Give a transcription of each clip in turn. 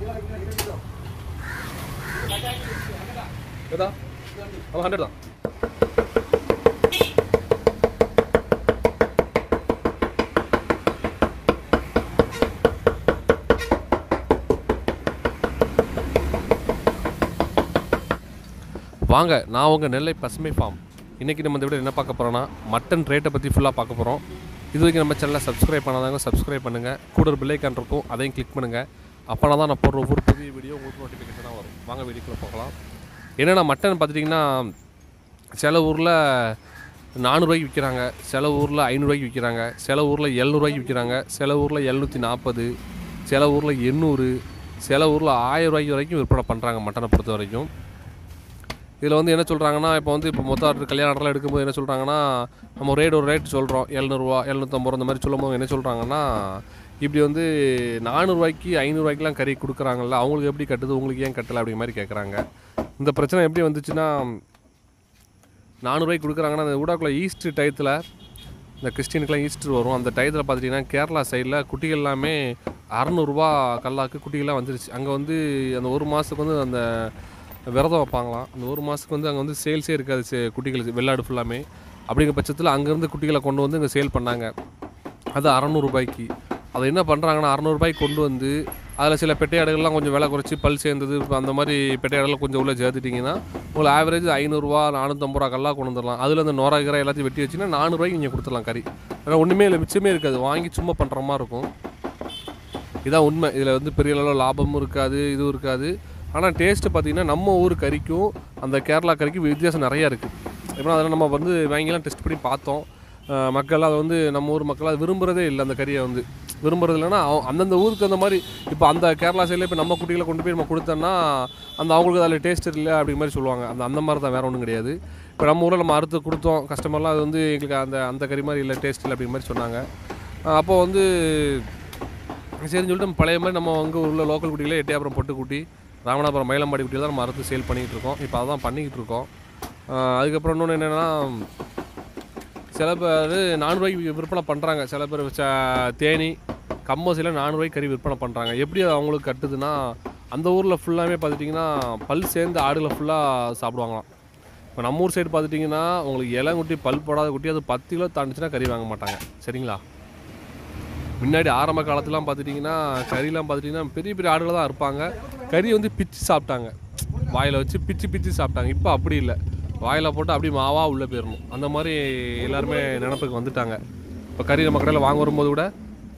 ஏதா அவன் ஹண்ட்ரட் தான் வாங்க நான் உங்கள் நெல்லை பசுமை ஃபார்ம் இன்றைக்கி நம்ம இந்த விட என்ன பார்க்க போகிறோன்னா மட்டன் ரேட்டை பற்றி ஃபுல்லாக பார்க்க போகிறோம் இது வரைக்கும் நம்ம சேனலை சப்ஸ்கிரைப் பண்ணாதவங்க சப்ஸ்கிரைப் பண்ணுங்கள் கூட ஒரு பில்லைக்கான் இருக்கும் அதையும் கிளிக் பண்ணுங்கள் அப்போனா தான் நான் போடுற ஒவ்வொரு புதிய வீடியோ உங்களுக்கு நோட்டிஃபிகேஷனாக வரும் வாங்க வீடியோக்குள்ளே போகலாம் என்னென்னா மட்டன் பார்த்துட்டிங்கன்னா சில ஊரில் நானூறுரூவாய்க்கு விற்கிறாங்க சில ஊரில் ஐநூறுரூவாய்க்கு விற்கிறாங்க சில ஊரில் எழுநூறுவாய்க்கு விற்கிறாங்க சில ஊரில் எழுநூற்றி நாற்பது சில ஊரில் எண்ணூறு சில ஊரில் ஆயிரம் ரூபாய்க்கு வரைக்கும் விற்பனை பண்ணுறாங்க மட்டனை பொறுத்த வரைக்கும் இதில் வந்து என்ன சொல்கிறாங்கன்னா இப்போ வந்து இப்போ மொத்தம் ஆர்டர் கல்யாண ஆர்டர்லாம் எடுக்கும்போது என்ன சொல்கிறாங்கன்னா நம்ம ரேட் ஒரு ரேட் சொல்கிறோம் எழுநூறுவா எழுநூற்றம்பது ரூபா இந்த மாதிரி சொல்லும்போது என்ன சொல்கிறாங்கன்னா இப்படி வந்து நானூறுரூவாய்க்கு ஐநூறுரூவாய்க்குலாம் கறி கொடுக்குறாங்கல்ல அவங்களுக்கு எப்படி கட்டுது உங்களுக்கு ஏன் கட்டலை அப்படி மாதிரி கேட்குறாங்க இந்த பிரச்சனை எப்படி வந்துச்சுன்னா நானூறுரூவாய்க்கு கொடுக்குறாங்கன்னா அந்த ஊடாக்குள்ள ஈஸ்ட் டயத்தில் இந்த கிறிஸ்டினுக்குலாம் ஈஸ்டர் வரும் அந்த டயத்தில் பார்த்துட்டிங்கன்னா கேரளா சைடில் குட்டிகள் எல்லாமே அறநூறுபா கல்லாக்கு குட்டிகள்லாம் வந்துருச்சு அங்கே வந்து அந்த ஒரு மாதத்துக்கு வந்து அந்த விரதம் வைப்பாங்களாம் அந்த ஒரு மாதத்துக்கு வந்து அங்கே வந்து சேல்ஸே இருக்காது சே- குட்டிகள் வெள்ளாடு ஃபுல்லாமே அப்படிங்கிற பட்சத்தில் அங்கேருந்து குட்டிகளை கொண்டு வந்து இங்கே சேல் பண்ணாங்க அது அறநூறுபாய்க்கு அதை என்ன பண்ணுறாங்கன்னா அறநூறுபாய்க்கு கொண்டு வந்து அதில் சில பெட்டையாடுகள்லாம் கொஞ்சம் விலை குறைச்சி பல் சேர்ந்தது இப்போ அந்த மாதிரி பெட்டையாடுலாம் கொஞ்சம் உள்ளே சேர்த்துட்டிங்கன்னா உங்களுக்கு ஆவரேஜ் ஐநூறுரூவா நானூற்றம்பது ரூபா கல்லா கொண்டு வந்துடலாம் அதில் அந்த நோரா கீரை எல்லாத்தையும் வெட்டி வச்சிங்கன்னா நானூறுரூவாய்க்கு நீங்கள் கொடுத்துடலாம் கறி ஆனால் ஒன்றுமே இல்லை மிச்சமே இருக்காது வாங்கி சும்மா பண்ணுற மாதிரி இருக்கும் இதான் உண்மை இதில் வந்து பெரிய அளவில் லாபமும் இருக்காது இதுவும் இருக்காது ஆனால் டேஸ்ட்டு பார்த்தீங்கன்னா நம்ம ஊர் கறிக்கும் அந்த கேரளா கறிக்கும் வித்தியாசம் நிறையா இருக்குது எப்படின்னா அதெல்லாம் நம்ம வந்து வாங்கிலாம் டெஸ்ட் பண்ணி பார்த்தோம் அஹ் மக்கள் அதை வந்து நம்ம ஊர் மக்கள் அதை விரும்புகிறதே இல்லை அந்த கறியை வந்து விரும்புறது இல்லைன்னா அவ- அந்தந்த ஊருக்கு அந்த மாதிரி இப்போ அந்த கேரளா சைடில் இப்போ நம்ம குட்டிகளை கொண்டு போய் நம்ம கொடுத்தோன்னா அந்த அவங்களுக்கு அதில் டேஸ்ட் இல்லை அப்படி மாதிரி சொல்லுவாங்க அந்த அந்த மாதிரி தான் வேறு ஒன்றும் கிடையாது இப்போ நம்ம ஊரில் நம்ம அறுத்து கொடுத்தோம் கஸ்டமர்லாம் அது வந்து எங்களுக்கு அந்த அந்த கறி மாதிரி இல்லை டேஸ்ட் இல்லை அப்படி மாதிரி சொன்னாங்க அஹ் அப்போ வந்து சரின்னு சொல்லிட்டு நம்ம பழைய மாதிரி நம்ம அங்கே உள்ள லோக்கல் குட்டிகளே எட்டியாபுரம் பொட்டு குட்டி ராமநாதபுரம் மயிலம்பாடி குட்டியில் தான் நம்ம அறுத்து சேல் பண்ணிகிட்டு இருக்கோம் இப்போ அதான் பண்ணிக்கிட்டு இருக்கோம் ஆஹ் அதுக்கப்புறம் இன்னொன்று என்னென்னா சில பேர் நானூறுரூவாய்க்கு விற்பனை பண்ணுறாங்க சில பேர் ச- தேனி கம்மோசியில் நானூறுரூவாய்க்கு கறி விற்பனை பண்ணுறாங்க எப்படி அது அவங்களுக்கு கட்டுதுன்னா அந்த ஊரில் ஃபுல்லாமே பார்த்துட்டிங்கன்னா பல் சேர்ந்து ஆடுகளை ஃபுல்லாக சாப்பிடுவாங்களாம் இப்போ நம்ம ஊர் சைடு பார்த்துட்டிங்கன்னா உங்களுக்கு இளங்குட்டி பல் போடாத குட்டி அது பத்து கிலோ தாண்டுச்சுன்னா கறி வாங்க மாட்டாங்க சரிங்களா முன்னாடி ஆரம்ப காலத்துலாம் பார்த்துட்டிங்கன்னா கறிலாம் பார்த்துட்டிங்கன்னா பெரிய பெரிய ஆடுகளை தான் இருப்பாங்க கறி வந்து பிச்சு சாப்பிட்டாங்க வாயில் வச்சு பிச்சு பிச்சு சாப்பிட்டாங்க இப்போ அப்படி இல்லை வாயில் போட்டு அப்படியே மாவாக உள்ளே போயிடணும் அந்த மாதிரி எல்லாருமே நினப்புக்கு வந்துட்டாங்க இப்போ கறி நம்ம கடையில் வாங்க வரும்போது கூட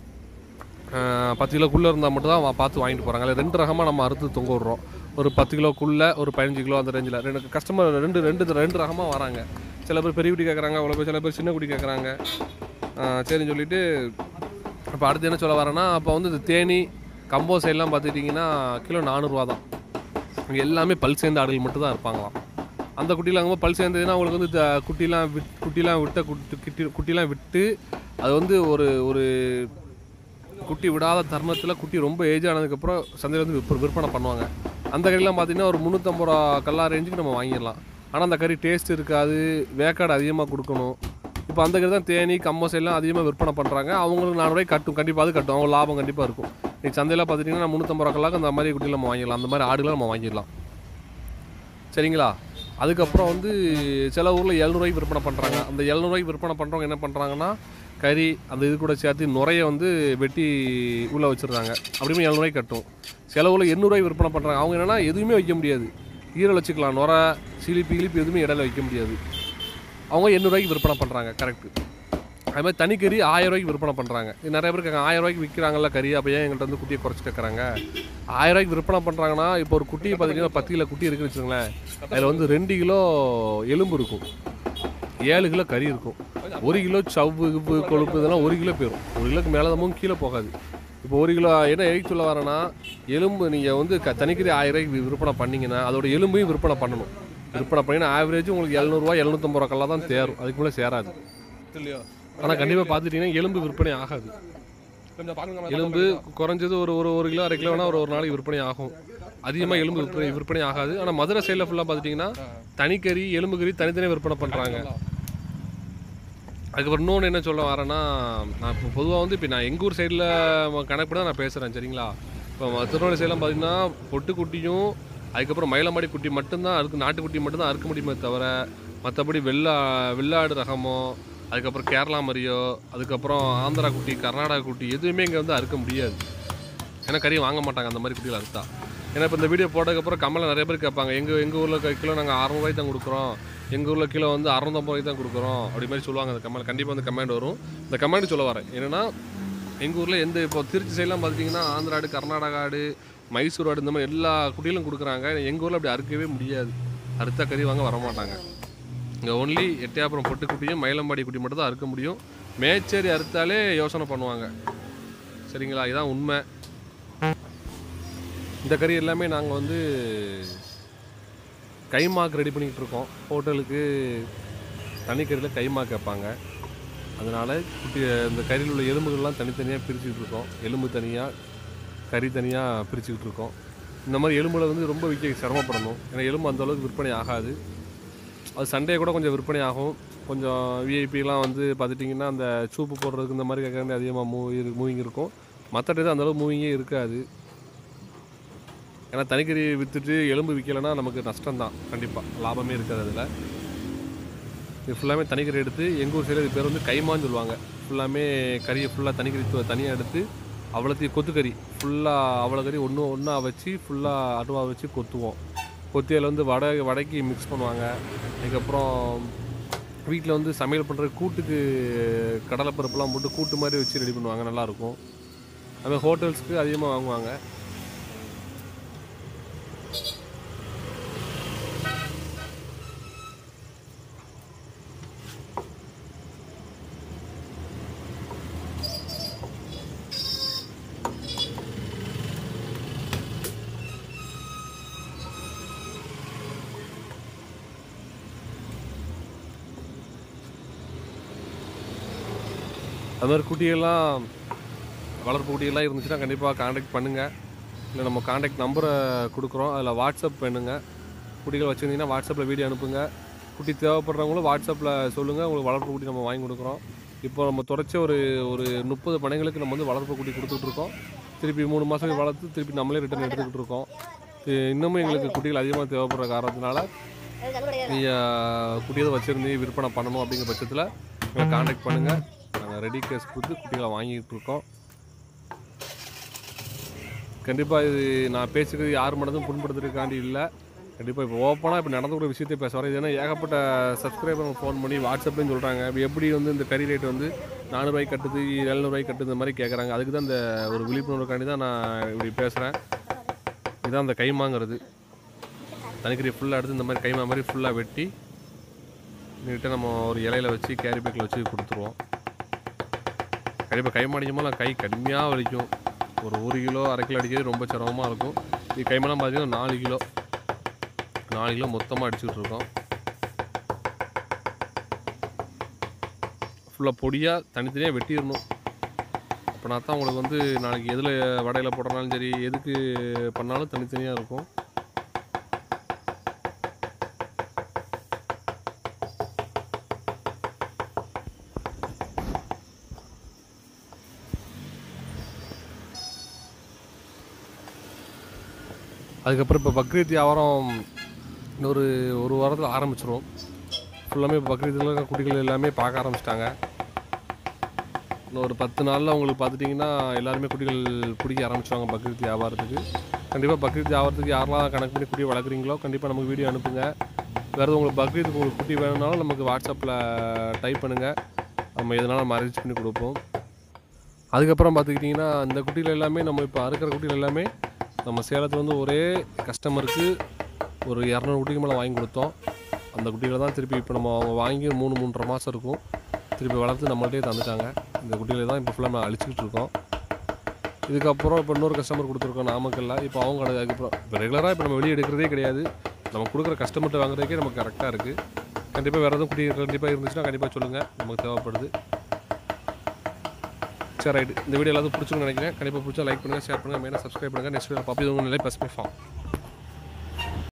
ஆஹ், பத்து கிலோக்குள்ளே இருந்தால் மட்டும் தான் வா- பார்த்து வாங்கிட்டு போகிறாங்க அதில் ரெண்டு ரகமாக நம்ம அறுத்து தொங்க விட்றோம் ஒரு பத்து கிலோக்குள்ளே ஒரு பதினஞ்சு கிலோ அந்த ரேஞ்சில் ரெண்டு கஸ்டமர் ரெண்டு ரெண்டு ரெண்டு ரகமாக வராங்க சில பேர் பெரிய குட்டி கேட்குறாங்க அவ்வளோ பேர் சில பேர் சின்ன குட்டி கேட்குறாங்க சரின்னு சொல்லிட்டு இப்போ அடுத்து என்ன சொல்ல வரேன்னா அப்போ வந்து இந்த தேனி கம்போ சைட்லாம் பார்த்துட்டிங்கன்னா கிலோ நானூறுரூவா தான் இங்கே எல்லாமே பல் சேர்ந்த ஆடுகள் மட்டும் தான் இருப்பாங்களாம் அந்த குட்டியில் அங்கே பல் சேர்ந்ததுன்னா அவங்களுக்கு வந்து த- குட்டிலாம் விட் குட்டிலாம் விட்ட குட்டி குட்டி குட்டிலாம் விட்டு அது வந்து ஒரு ஒரு குட்டி விடாத தருணத்தில் குட்டி ரொம்ப ஏஜ் ஆனதுக்கப்புறம் சந்தையில் வந்து விற்ப விற்பனை பண்ணுவாங்க அந்த கறிலாம் பார்த்தீங்கன்னா ஒரு முந்நூற்றம்பது ரூபா கல்லா ரேஞ்சுக்கு நம்ம வாங்கிடலாம் ஆனால் அந்த கறி டேஸ்ட் இருக்காது வேக்காடு அதிகமாக கொடுக்கணும் இப்போ அந்த கறி தான் தேனி கம்மஸ் எல்லாம் அதிகமாக விற்பனை பண்ணுறாங்க அவங்களுக்கு நானூறுவாய்க்கு கட்டும் கண்டிப்பாக அது கட்டும் அவங்க லாபம் கண்டிப்பாக இருக்கும் நீ சந்தையில் பார்த்துட்டிங்கன்னா முந்நூற்றம்பது ரூபா கல்லாக்கு அந்த மாதிரி குட்டியில் நம்ம வாங்கிடலாம் அந்த மாதிரி ஆடுகளை நம்ம வாங்கிடலாம் சரிங்களா அதுக்கப்புறம் வந்து சில ஊரில் எழுநூறுவாய்க்கு விற்பனை பண்ணுறாங்க அந்த எழுநூறுவாய்க்கு விற்பனை பண்ணுறவங்க என்ன பண்ணுறாங்கன்னா கறி அந்த இது கூட சேர்த்து நுரைய வந்து வெட்டி உள்ளே வச்சுருந்தாங்க அப்படியுமே எழுநூறுவாய்க்கு கட்டும் சில ஊரில் எண்ணூறுவாய்க்கு விற்பனை பண்ணுறாங்க அவங்க என்னென்னா எதுவுமே வைக்க முடியாது ஈரல் வச்சுக்கலாம் நுரை சிலிப்பி கிளிப்பி எதுவுமே இடையில வைக்க முடியாது அவங்க எண்ணூறுவாய்க்கு விற்பனை பண்ணுறாங்க கரெக்டு அது மாதிரி தனிக்கறி ஆயிரம் ரூபாய்க்கு விற்பனை பண்ணுறாங்க நிறைய பேர் கேட்காங்க ஆயிரம் ரூபாய்க்கு விற்கிறாங்கல்ல கறி அப்போ ஏன் எங்கள்கிட்ட வந்து குட்டியை குறைச்சி கேட்குறாங்க ஆயிரம் ரூபாய்க்கு விற்பனை பண்ணுறாங்கன்னா இப்போ ஒரு குட்டி பார்த்தீங்கன்னா பத்து கிலோ குட்டி இருக்குன்னு வச்சுக்கோங்களேன் அதில் வந்து ரெண்டு கிலோ எலும்பு இருக்கும் ஏழு கிலோ கறி இருக்கும் ஒரு கிலோ சவ்வு கிவ்வு கொழுப்பு இதெல்லாம் ஒரு கிலோ போயிடும் ஒரு கிலோக்கு மேலே தான் கீழே போகாது இப்போ ஒரு கிலோ என்ன எதுக்கு சொல்ல வரேன்னா எலும்பு நீங்கள் வந்து க தனிக்கறி ஆயிரம் ரூபாய்க்கு விற்பனை பண்ணீங்கன்னா அதோட எலும்பையும் விற்பனை பண்ணணும் விற்பனை பண்ணிங்கன்னா ஆவரேஜ் உங்களுக்கு எழுநூறுவா எழுநூத்தம்பது ரூபா கல்லா தான் தேரும் அதுக்கு மேலே சேராது இல்லையா ஆனால் கண்டிப்பாக பார்த்துட்டிங்கன்னா எலும்பு விற்பனை ஆகாது கொஞ்சம் பார்க்கணும் எலும்பு குறைஞ்சது ஒரு ஒரு ஒரு கிலோ அரை கிலோ வேணா ஒரு ஒரு நாளைக்கு விற்பனை ஆகும் அதிகமாக எலும்பு விற்பனை விற்பனை ஆகாது ஆனால் மதுரை சைடில் ஃபுல்லாக பார்த்துட்டிங்கன்னா தனிக்கறி எலும்பு கறி தனித்தனியாக விற்பனை பண்ணுறாங்க அதுக்கப்புறம் இன்னொன்று என்ன சொல்ல வரேன்னா நான் இப்போ பொதுவாக வந்து இப்போ நான் எங்கள் ஊர் சைடில் கணக்கு தான் நான் பேசுகிறேன் சரிங்களா இப்போ திருநெல்வேலி சைட்லாம் பார்த்தீங்கன்னா பொட்டுக்குட்டியும் அதுக்கப்புறம் மயிலமாடி குட்டி மட்டும்தான் அறுக்கு நாட்டுக்குட்டி மட்டும்தான் அறுக்க முடியுமே தவிர மற்றபடி வெள்ளா வெள்ளாடு ரகமோ அதுக்கப்புறம் கேரளா மரியோ அதுக்கப்புறம் ஆந்திரா குட்டி கர்நாடகா குட்டி எதுவுமே இங்கே வந்து அறுக்க முடியாது ஏன்னா கறி வாங்க மாட்டாங்க அந்த மாதிரி குட்டியில் அறுத்தா ஏன்னா இப்போ இந்த வீடியோ போட்டதுக்கப்புறம் கமலில் நிறைய பேர் கேட்பாங்க எங்கள் எங்கள் ஊரில் கிலோ நாங்கள் அறநூறுவாய்க்கு தான் கொடுக்குறோம் எங்கள் ஊரில் கிலோ வந்து அறநூத்தம்பது ரூபாய்க்கு தான் கொடுக்குறோம் அப்படி மாதிரி சொல்லுவாங்க அந்த கமெண்ட் கண்டிப்பாக வந்து கமெண்ட் வரும் இந்த கமெண்ட் சொல்ல வரேன் என்னன்னா எங்கள் ஊரில் எந்த இப்போ திருச்சி சைட்லாம் பார்த்தீங்கன்னா ஆந்திரா ஆடு கர்நாடகா ஆடு மைசூர் ஆடு இந்த மாதிரி எல்லா குட்டியிலும் கொடுக்குறாங்க எங்கள் ஊரில் அப்படி அறுக்கவே முடியாது அறுத்தா கறி வாங்க வரமாட்டாங்க இங்கே ஒன்லி எட்டையாப்புறம் பொட்டு குட்டியும் மயிலம்பாடி குட்டி மட்டும் தான் அறுக்க முடியும் மேச்சேரி அறுத்தாலே யோசனை பண்ணுவாங்க சரிங்களா இதான் உண்மை இந்த கறி எல்லாமே நாங்கள் வந்து கைமாக்கு ரெடி பண்ணிக்கிட்டு இருக்கோம் ஹோட்டலுக்கு தனிக்கறியில் கைமாக்கு வைப்பாங்க அதனால் குட்டி இந்த கறியில் உள்ள எலும்புகள்லாம் தனித்தனியாக பிரிச்சுக்கிட்டு இருக்கோம் எலும்பு தனியாக கறி தனியாக பிரிச்சுக்கிட்டு இருக்கோம் இந்த மாதிரி எலும்புல வந்து ரொம்ப விற்க சிரமப்படணும் ஏன்னா எலும்பு அந்த அளவுக்கு விற்பனை ஆகாது அது சண்டே கூட கொஞ்சம் விற்பனை ஆகும் கொஞ்சம் விஐபிலாம் வந்து பார்த்துட்டிங்கன்னா அந்த சூப்பு போடுறதுக்கு இந்த மாதிரி கேட்குறது அதிகமாக மூவி மூவிங் இருக்கும் மற்ற டே அந்த அளவுக்கு மூவிங்கே இருக்காது ஏன்னா தனிக்கறி விற்றுட்டு எலும்பு விற்கலைன்னா நமக்கு நஷ்டம்தான் கண்டிப்பாக லாபமே இருக்காது அதில் இது ஃபுல்லாமே தனிக்கறி எடுத்து எங்கள் ஊர் சைடில் இது பேர் வந்து கைமான்னு சொல்லுவாங்க ஃபுல்லாமே கறியை ஃபுல்லாக தனிக்கறி தனியாக எடுத்து அவ்வளோத்தையும் கொத்துக்கறி ஃபுல்லாக அவ்வளோ கறி ஒன்று ஒன்றா வச்சு ஃபுல்லாக அடுவா வச்சு கொத்துவோம் கொத்தி அதில் வந்து வடை வடைக்கு மிக்ஸ் பண்ணுவாங்க அதுக்கப்புறம் வீட்டில் வந்து சமையல் பண்ணுற கூட்டுக்கு கடலைப்பருப்புலாம் போட்டு கூட்டு மாதிரி வச்சு ரெடி பண்ணுவாங்க நல்லாயிருக்கும் அதுமாதிரி ஹோட்டல்ஸ்க்கு அதிகமாக வாங்குவாங்க அது மாதிரி குட்டியெல்லாம் வளர்ப்பு குட்டியெல்லாம் இருந்துச்சுன்னா கண்டிப்பாக காண்டாக்ட் பண்ணுங்கள் இல்லை நம்ம காண்டாக்ட் நம்பரை கொடுக்குறோம் அதில் வாட்ஸ்அப் பண்ணுங்க குட்டிகள் வச்சுருந்தீங்கன்னா வாட்ஸ்அப்பில் வீடியோ அனுப்புங்க குட்டி தேவைப்படுறவங்களும் வாட்ஸ்அப்பில் சொல்லுங்கள் உங்களுக்கு வளர்ப்பு குட்டி நம்ம வாங்கி கொடுக்குறோம் இப்போ நம்ம தொடர்ச்சி ஒரு ஒரு முப்பது பனைங்களுக்கு நம்ம வந்து வளர்ப்பு குட்டி கொடுத்துட்ருக்கோம் திருப்பி மூணு மாதம் வளர்த்து திருப்பி நம்மளே ரிட்டர்ன் எடுத்துக்கிட்டு இருக்கோம் இ- இன்னமும் எங்களுக்கு குட்டிகள் அதிகமாக தேவைப்படுற காரணத்தினால நீங்கள் குட்டியை வச்சுருந்து விற்பனை பண்ணணும் அப்படிங்கிற பட்சத்தில் எங்களை காண்டாக்ட் பண்ணுங்கள் நாங்கள் ரெடி கேஸ் கொடுத்து குட்டிகளை வாங்கிட்டு இருக்கோம் கண்டிப்பாக இது நான் பேசுகிறது யார் மனதும் புண்படுத்துறதுக்காண்டி இல்லை கண்டிப்பாக இப்போ ஓப்பனாக இப்போ நடந்துக்கூடிய விஷயத்தை பேச வரேன் இது ஏன்னா ஏகப்பட்ட சப்ஸ்கிரைபர் ஃபோன் பண்ணி வாட்ஸ்அப்லேயும் சொல்கிறாங்க இப்போ எப்படி வந்து இந்த கறி ரேட் வந்து நானூறுரூவாய்க்கு கட்டுது எழுநூறுவாய்க்கு கட்டுது இந்த மாதிரி கேட்குறாங்க அதுக்கு தான் இந்த ஒரு விழிப்புணர்வுக்காண்டி தான் நான் இப்படி பேசுகிறேன் இதுதான் அந்த கைமாங்கிறது தனிக்கறி ஃபுல்லாக எடுத்து இந்த மாதிரி கைமா மாதிரி ஃபுல்லாக வெட்டி நீட்டாக நம்ம ஒரு இலையில வச்சு கேரி பேக்கில் வச்சு கொடுத்துருவோம் கண்டிப்பாக கை மாடிக்கும்போது கை கடுமையாக வலிக்கும் ஒரு ஒரு கிலோ அரை கிலோ அடிக்கிறது ரொம்ப சிரமமாக இருக்கும் இது கைமெல்லாம் பார்த்தீங்கன்னா நாலு கிலோ நாலு கிலோ மொத்தமாக அடிச்சுக்கிட்டு இருக்கோம் ஃபுல்லாக பொடியாக தனித்தனியாக வெட்டிடணும் அப்படின்னா தான் உங்களுக்கு வந்து நாளைக்கு எதில் வடையில் போடுறனாலும் சரி எதுக்கு பண்ணாலும் தனித்தனியாக இருக்கும் அதுக்கப்புறம் இப்போ பக்ரீத் வியாபாரம் இன்னொரு ஒரு வாரத்தில் ஆரம்பிச்சிரும் ஃபுல்லாமே இப்போ பக்ரீத்தில் குட்டிகள் எல்லாமே பார்க்க ஆரம்பிச்சிட்டாங்க இன்னும் ஒரு பத்து நாளில் உங்களுக்கு பார்த்துட்டிங்கன்னா எல்லாருமே குட்டிகள் பிடிக்க ஆரம்பிச்சிடுவாங்க பக்ரீத் வியாபாரத்துக்கு கண்டிப்பாக பக்ரீத் வியாபாரத்துக்கு யாரெல்லாம் கணக்கு பண்ணி குட்டி வளர்க்குறீங்களோ கண்டிப்பாக நமக்கு வீடியோ அனுப்புங்க வேறு உங்களுக்கு பக்ரீத்துக்கு உங்களுக்கு குட்டி வேணும்னாலும் நமக்கு வாட்ஸ்அப்பில் டைப் பண்ணுங்கள் நம்ம எதனாலும் நம்ம அரேஞ்ச் பண்ணி கொடுப்போம் அதுக்கப்புறம் பார்த்துக்கிட்டிங்கன்னா இந்த குட்டிகள் எல்லாமே நம்ம இப்போ அறுக்கிற குட்டிகள் எல்லாமே நம்ம சேலத்தில் வந்து ஒரே கஸ்டமருக்கு ஒரு இரநூறு குட்டிக்கு மேலே வாங்கி கொடுத்தோம் அந்த குட்டிகளை தான் திருப்பி இப்போ நம்ம அவங்க வாங்கி மூணு மூன்றரை மாதம் இருக்கும் திருப்பி வளர்த்து நம்மள்ட்டே தந்துட்டாங்க இந்த குட்டிகளை தான் இப்போ ஃபுல்லாக நம்ம அழிச்சிக்கிட்டு இருக்கோம் இதுக்கப்புறம் இப்போ இன்னொரு கஸ்டமர் கொடுத்துருக்கோம் நாமக்கல்ல இப்போ அவங்க கிடையாது அதுக்கப்புறம் இப்போ ரெகுலராக இப்போ நம்ம வெளியே எடுக்கிறதே கிடையாது நம்ம கொடுக்குற கஸ்டமர்கிட்ட வாங்குறதுக்கே நமக்கு கரெக்டாக இருக்குது கண்டிப்பாக வேறு எதுவும் குட்டி கண்டிப்பாக இருந்துச்சுன்னா கண்டிப்பாக சொல்லுங்கள் நமக்கு தேவைப்படுது சரி ரைட்டு இந்த வீடியோ எல்லாத்தையும் பிடிச்சிருன்னு நினைக்கிறேன் கண்டிப்பாக பிடிச்சா லைக் பண்ணுங்கள் ஷேர் பண்ணுங்கள் மெயினாக சப்ஸ்கிரைப் பண்ணுங்கள் நெக்ஸ்ட் வீடியோ பாப்பி உங்கள் நிலை பசுமை ஃபார்ம்